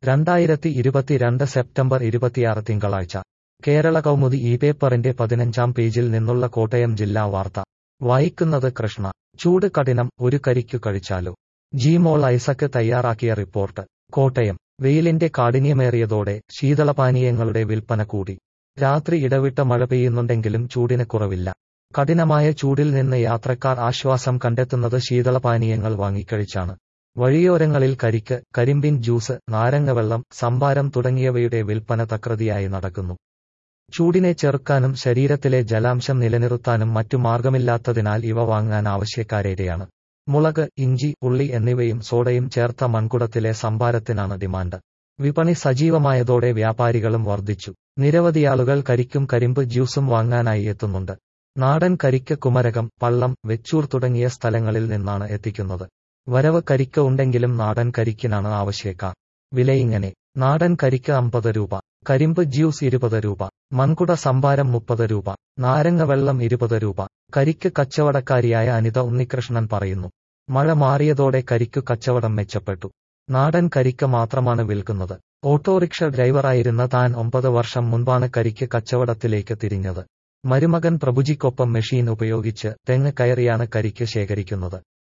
രണ്ടായിരത്തി ഇരുപത്തിരണ്ട് സെപ്റ്റംബർ ഇരുപത്തിയാറ് തിങ്കളാഴ്ച കേരള കൗമുദി ഈ പേപ്പറിന്റെ പതിനഞ്ചാം പേജിൽ നിന്നുള്ള കോട്ടയം ജില്ലാ വാർത്ത വായിക്കുന്നത് കൃഷ്ണ ചൂട് കഠിനം ഒരു കരിക്കു കഴിച്ചാലോ ജിമോൾ ഐസക്ക് തയ്യാറാക്കിയ റിപ്പോർട്ട് കോട്ടയം വെയിലിന്റെ കാഠിന്യമേറിയതോടെ ശീതളപാനീയങ്ങളുടെ വിൽപ്പന കൂടി രാത്രി ഇടവിട്ട മഴ പെയ്യുന്നുണ്ടെങ്കിലും ചൂടിന് കുറവില്ല കഠിനമായ ചൂടിൽ നിന്ന് യാത്രക്കാർ ആശ്വാസം കണ്ടെത്തുന്നത് ശീതളപാനീയങ്ങൾ വാങ്ങിക്കഴിച്ചാണ് വഴിയോരങ്ങളിൽ കരിക്ക് കരിമ്പിൻ ജ്യൂസ് നാരങ്ങവെള്ളം സംഭാരം തുടങ്ങിയവയുടെ വിൽപ്പന തകൃതിയായി നടക്കുന്നു ചൂടിനെ ചെറുക്കാനും ശരീരത്തിലെ ജലാംശം നിലനിർത്താനും മറ്റു മാർഗമില്ലാത്തതിനാൽ ഇവ വാങ്ങാൻ ആവശ്യക്കാരേറെയാണ് മുളക് ഇഞ്ചി ഉള്ളി എന്നിവയും സോഡയും ചേർത്ത മൺകുടത്തിലെ സംഭാരത്തിനാണ് ഡിമാൻഡ് വിപണി സജീവമായതോടെ വ്യാപാരികളും വർദ്ധിച്ചു നിരവധിയാളുകൾ കരിക്കും കരിമ്പ് ജ്യൂസും വാങ്ങാനായി എത്തുന്നുണ്ട് നാടൻ കരിക്ക് കുമരകം പള്ളം വെച്ചൂർ തുടങ്ങിയ സ്ഥലങ്ങളിൽ നിന്നാണ് എത്തിക്കുന്നത് വരവ് കരിക്ക് ഉണ്ടെങ്കിലും നാടൻ കരിക്കിനാണ് ആവശ്യക്കാർ വിലയിങ്ങനെ നാടൻ കരിക്ക് അമ്പത് രൂപ കരിമ്പ് ജ്യൂസ് ഇരുപത് രൂപ മൺകുട സംഭാരം മുപ്പത് രൂപ നാരങ്ങ വെള്ളം ഇരുപത് രൂപ കരിക്ക് കച്ചവടക്കാരിയായ അനിത ഉണ്ണികൃഷ്ണൻ പറയുന്നു മഴ മാറിയതോടെ കരിക്കു കച്ചവടം മെച്ചപ്പെട്ടു നാടൻ കരിക്ക് മാത്രമാണ് വിൽക്കുന്നത് ഓട്ടോറിക്ഷ ഡ്രൈവറായിരുന്ന താൻ ഒമ്പത് വർഷം മുൻപാണ് കരിക്ക് കച്ചവടത്തിലേക്ക് തിരിഞ്ഞത് മരുമകൻ പ്രഭുജിക്കൊപ്പം മെഷീൻ ഉപയോഗിച്ച് തെങ്ങ് കയറിയാണ് കരിക്ക് ശേഖരിക്കുന്നത്